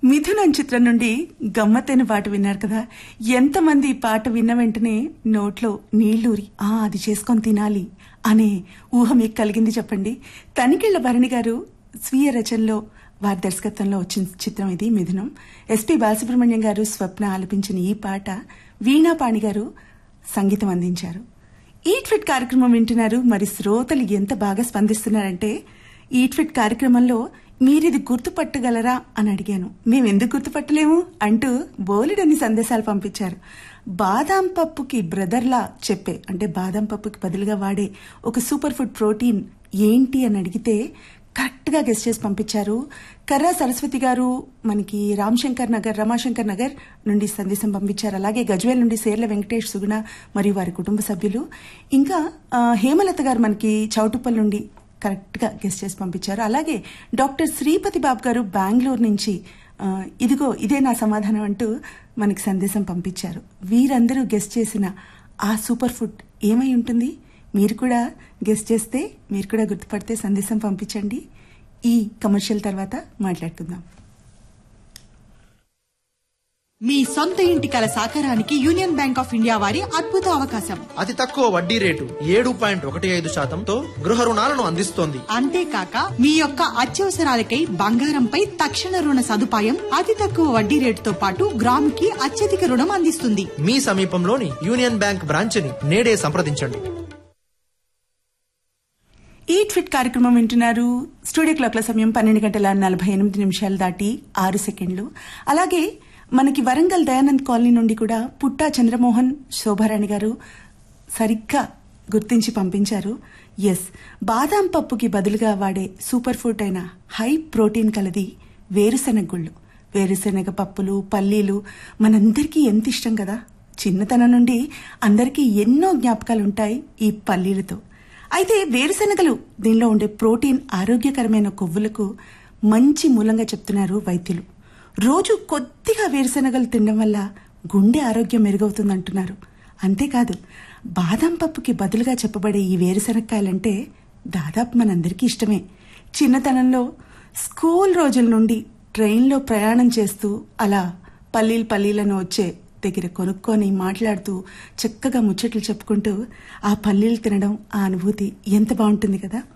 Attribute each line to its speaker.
Speaker 1: మిథునం చిత్రం నుండి గమ్మత్తైన పాట విన్నారు కదా ఎంతమంది ఈ పాట విన్న వెంటనే నోట్లో నీళ్లూరి ఆ అది చేసుకొని తినాలి అనే ఊహ మీకు కలిగింది చెప్పండి తనికెళ్ల భరణి గారు స్వీయ రచనలో వారి దర్శకత్వంలో వచ్చిన చిత్రం ఇది మిథునం ఎస్పి బాలసుబ్రహ్మణ్యం గారు స్వప్న ఆలపించిన ఈ పాట వీణాపాణి గారు సంగీతం అందించారు ఈట్ ఫిట్ కార్యక్రమం వింటున్నారు మరి శ్రోతలు ఎంత బాగా స్పందిస్తున్నారంటే ఈట్ ఫిట్ కార్యక్రమంలో మీరిది గుర్తుపట్టగలరా అని అడిగాను మేము ఎందుకు గుర్తుపట్టలేము అంటూ బోలెడన్ని సందేశాలు పంపించారు బాదాం పప్పుకి బ్రదర్లా చెప్పే అంటే బాదాం పప్పుకి బదులుగా వాడే ఒక సూపర్ ఫుడ్ ప్రోటీన్ ఏంటి అని అడిగితే కరెక్ట్ గా గెస్ట్ చేసి పంపించారు కర్రా సరస్వతి గారు మనకి రామశంకర్ నగర్ రమాశంకర్ నగర్ నుండి సందేశం పంపించారు అలాగే గజ్వేల్ నుండి సేర్ల వెంకటేష్ సుగుణ మరియు వారి కుటుంబ సభ్యులు ఇంకా ఆ, హేమలత గారు మనకి చౌటుప్పల్ నుండి కరెక్ట్ గా గెస్ట్ చేసి పంపించారు అలాగే డాక్టర్ శ్రీపతి బాబు గారు బెంగళూరు నుంచి ఆ, ఇదిగో ఇదే నా సమాధానం అంటూ మనకి సందేశం పంపించారు వీరందరూ గెస్ట్ చేసిన ఆ సూపర్ ఫుడ్ ఏమై ఉంటుంది మీరు కూడా గెస్ట్ చేస్తే మీరు కూడా గుర్తుపడితే సందేశం పంపించండి ఈ కమర్షియల్ తర్వాత మాట్లాడుకుందాం
Speaker 2: మీ సొంత ఇంటి కల సాకారానికి యూనియన్ బ్యాంక్ ఆఫ్ ఇండియా వారి అద్భుత అవకాశం
Speaker 3: అతి తక్కువ వడ్డీ రేటు ఏడు పాయింట్ ఒకటి ఐదు శాతంతో గృహ రుణాలను అందిస్తోంది
Speaker 2: అంతేకాక మీ యొక్క అత్యవసరాలకై బంగారంపై తక్షణ రుణ సదుపాయం అతి తక్కువ వడ్డీ రేటుతో పాటు గ్రాముకి అత్యధిక రుణం అందిస్తుంది
Speaker 3: మీ సమీపంలోని యూనియన్ బ్యాంక్ బ్రాంచ్ని నేడే సంప్రదించండి
Speaker 1: ఈట్ ఫిట్ కార్యక్రమం వింటున్నారు స్టూడియో క్లాక్ల సమయం పన్నెండు గంటల నలభై ఎనిమిది నిమిషాలు దాటి ఆరు సెకండ్లు అలాగే మనకి వరంగల్ దయానంద్ కాలనీ నుండి కూడా పుట్టా చంద్రమోహన్ శోభారాణి గారు సరిగ్గా గుర్తించి పంపించారు ఎస్ బాదాం పప్పుకి బదులుగా వాడే సూపర్ ఫుడ్ అయిన హై ప్రోటీన్ కలది వేరుశెనగ గుళ్ళు వేరుశెనగ పప్పులు పల్లీలు మనందరికీ ఎంత ఇష్టం కదా చిన్నతనం నుండి అందరికీ ఎన్నో జ్ఞాపకాలు ఉంటాయి ఈ పల్లీలతో అయితే వేరుశెనగలు దీనిలో ఉండే ప్రోటీన్ ఆరోగ్యకరమైన కొవ్వులకు మంచి మూలంగా చెప్తున్నారు వైద్యులు రోజు కొద్దిగా వేరుశెనగలు తినడం వల్ల గుండె ఆరోగ్యం మెరుగవుతుందంటున్నారు అంతేకాదు బాదం పప్పుకి బదులుగా చెప్పబడే ఈ వేరుశెనక్కాయలంటే దాదాపు మనందరికీ ఇష్టమే చిన్నతనంలో స్కూల్ రోజుల నుండి ట్రైన్లో ప్రయాణం చేస్తూ అలా పల్లీలు పల్లీలను వచ్చే దగ్గర కొనుక్కొని మాట్లాడుతూ చక్కగా ముచ్చట్లు చెప్పుకుంటూ ఆ పల్లీలు తినడం ఆ అనుభూతి ఎంత బాగుంటుంది కదా